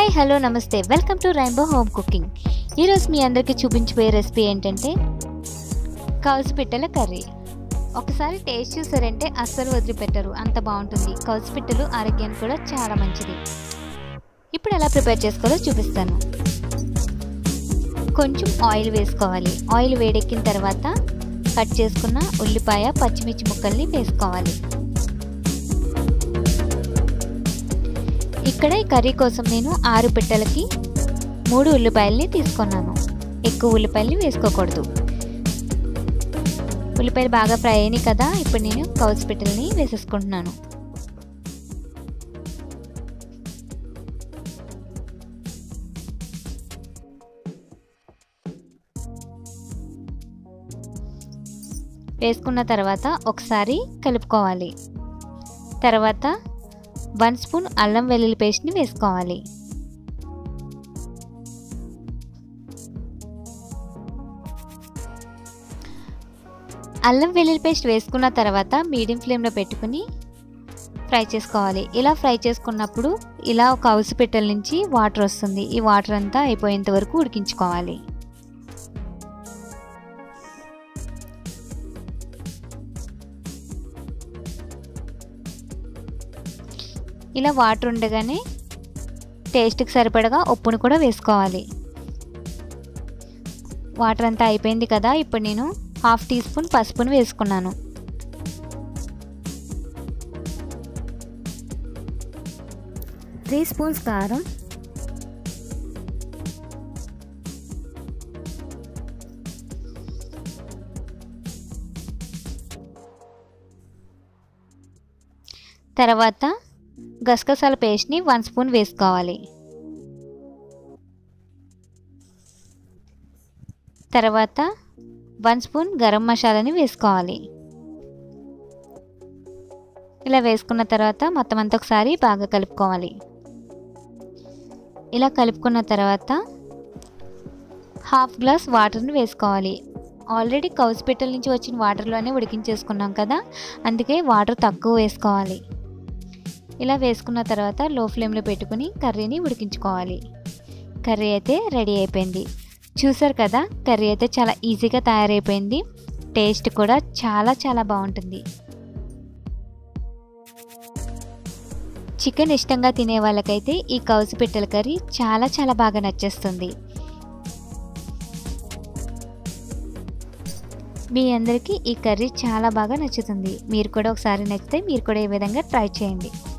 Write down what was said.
hi hello నమస్తే welcome to rainbow home cooking ఈరోజు మీ అందరికీ చూపించబోయే రెసిపీ ఏంటంటే కౌసు పిట్టల కర్రీ ఒకసారి టేస్ట్ చూసారంటే అస్సలు వదిలిపెట్టరు అంత బాగుంటుంది కౌసు పిట్టలు ఆరోగ్యానికి కూడా చాలా మంచిది ఇప్పుడు ఎలా ప్రిపేర్ చేసుకోవాలో చూపిస్తాను కొంచెం ఆయిల్ వేసుకోవాలి ఆయిల్ వేడెక్కిన తర్వాత కట్ చేసుకున్న ఉల్లిపాయ పచ్చిమిర్చి ముక్కల్ని వేసుకోవాలి ఇక్కడ ఈ కర్రీ కోసం నేను ఆరు పిట్టలకి మూడు ఉల్లిపాయలని తీసుకున్నాను ఎక్కువ ఉల్లిపాయలని వేసుకోకూడదు ఉల్లిపాయలు బాగా ఫ్రై అయినాయి కదా ఇప్పుడు నేను కౌసు పిట్టల్ని వేసేసుకుంటున్నాను వేసుకున్న తర్వాత ఒకసారి కలుపుకోవాలి తర్వాత వన్ స్పూన్ అల్లం వెల్లుల్లి పేస్ట్ని వేసుకోవాలి అల్లం వెల్లుల్లి పేస్ట్ వేసుకున్న తర్వాత మీడియం ఫ్లేమ్లో పెట్టుకుని ఫ్రై చేసుకోవాలి ఇలా ఫ్రై చేసుకున్నప్పుడు ఇలా ఒక హౌస్ పెట్టెల నుంచి వాటర్ వస్తుంది ఈ వాటర్ అంతా అయిపోయేంత వరకు ఉడికించుకోవాలి ఇలా వాటర్ ఉండగానే టేస్ట్కి సరిపడగా ఉప్పును కూడా వేసుకోవాలి వాటర్ అంతా అయిపోయింది కదా ఇప్పుడు నేను హాఫ్ టీ స్పూన్ పసుపును వేసుకున్నాను త్రీ స్పూన్స్ కారం తర్వాత గసగసాల పేస్ట్ని వన్ స్పూన్ వేసుకోవాలి తర్వాత వన్ స్పూన్ గరం మసాలాని వేసుకోవాలి ఇలా వేసుకున్న తర్వాత మొత్తం అంతా ఒకసారి బాగా కలుపుకోవాలి ఇలా కలుపుకున్న తర్వాత హాఫ్ గ్లాస్ వాటర్ని వేసుకోవాలి ఆల్రెడీ కౌసు పిట్టల నుంచి వచ్చిన వాటర్లోనే ఉడికించేసుకున్నాం కదా అందుకే వాటర్ తక్కువ వేసుకోవాలి ఇలా వేసుకున్న తర్వాత లో ఫ్లేమ్లో పెట్టుకుని కర్రీని ఉడికించుకోవాలి కర్రీ అయితే రెడీ అయిపోయింది చూసారు కదా కర్రీ అయితే చాలా ఈజీగా తయారైపోయింది టేస్ట్ కూడా చాలా చాలా బాగుంటుంది చికెన్ ఇష్టంగా తినే వాళ్ళకైతే ఈ కౌసు పిట్టల కర్రీ చాలా చాలా బాగా నచ్చేస్తుంది మీ అందరికీ ఈ కర్రీ చాలా బాగా నచ్చుతుంది మీరు కూడా ఒకసారి నచ్చితే మీరు కూడా ఈ విధంగా ట్రై చేయండి